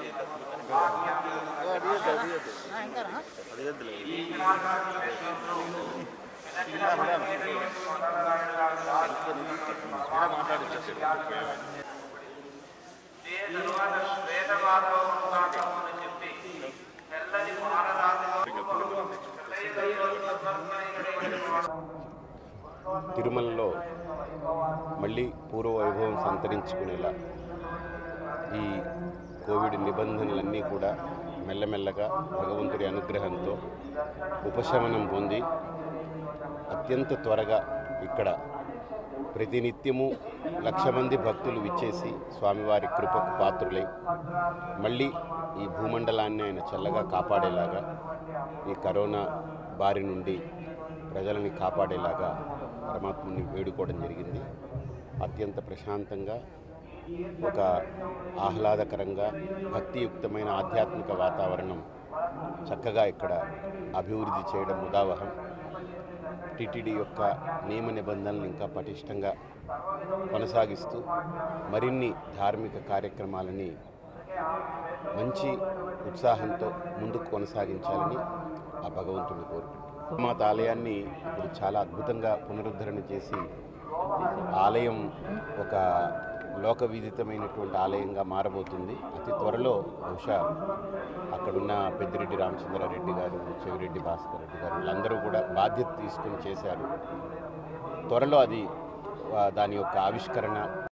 తిరుమలలో మళ్ళీ పూర్వ వైభవం సంతరించుకునేలా ఈ కోవిడ్ నిబంధనలన్నీ కూడా మెల్లమెల్లగా భగవంతుడి అనుగ్రహంతో ఉపశమనం పొంది అత్యంత త్వరగా ఇక్కడ ప్రతినిత్యము లక్ష మంది భక్తులు విచ్చేసి స్వామివారి కృపకు పాత్రులై మళ్ళీ ఈ భూమండలాన్ని ఆయన చల్లగా కాపాడేలాగా ఈ కరోనా బారి నుండి ప్రజలని కాపాడేలాగా పరమాత్ముని వేడుకోవడం జరిగింది అత్యంత ప్రశాంతంగా ఒక ఆహ్లాదకరంగా భక్తియుక్తమైన ఆధ్యాత్మిక వాతావరణం చక్కగా ఇక్కడ అభివృద్ధి చేయడం ఉదావహం టిటిడి యొక్క నియమ నిబంధనలు ఇంకా పటిష్టంగా కొనసాగిస్తూ మరిన్ని ధార్మిక కార్యక్రమాలని మంచి ఉత్సాహంతో ముందుకు కొనసాగించాలని ఆ భగవంతుని కోరుకుంటున్నాను మాత ఆలయాన్ని ఇప్పుడు చాలా అద్భుతంగా పునరుద్ధరణ చేసి ఆలయం ఒక లోక విదితమైనటువంటి ఆలయంగా మారబోతుంది అతి త్వరలో బహుశా అక్కడున్న పెద్దిరెడ్డి రామచంద్రారెడ్డి గారు చెవిరెడ్డి భాస్కర్ రెడ్డి గారు వీళ్ళందరూ కూడా బాధ్యత తీసుకుని చేశారు త్వరలో అది ఆ, దాని యొక్క ఆవిష్కరణ